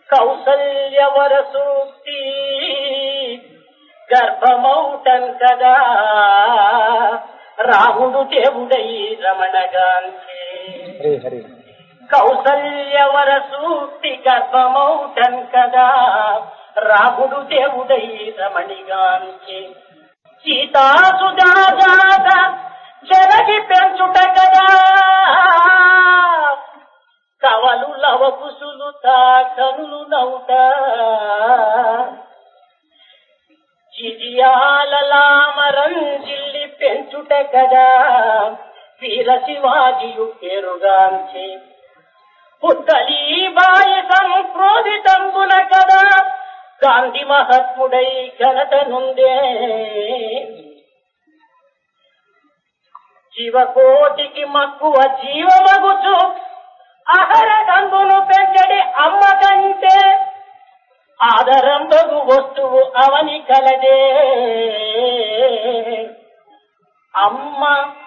కౌసల్యవర సూక్తి గర్భమౌటన్ కదా రాముడు దేవుడై రమణగాంచి హరి హరి కౌసల్యవర సూక్తి గర్భమౌటన్ కదా రాముడు దేవుడై రమణిగాంచి సీతాసుజాజాత చెరగి పెంచుట కదా కవలు లవకుసులు కనులు నౌట చిజియాలలామరం జిల్లి పెంచుట కదా వీర శివాజియు పేరుగాంచి పుత్తలీ బాయి సంక్రోధితంబున కదా గాంధీ మహాత్ముడై ఘనత నుండే జీవకోటికి మక్కువ జీవమగుచు అహర గంగును పెంచడి అమ్మ కంటే ఆదరంబగు వస్తువు అవని కలదే అమ్మ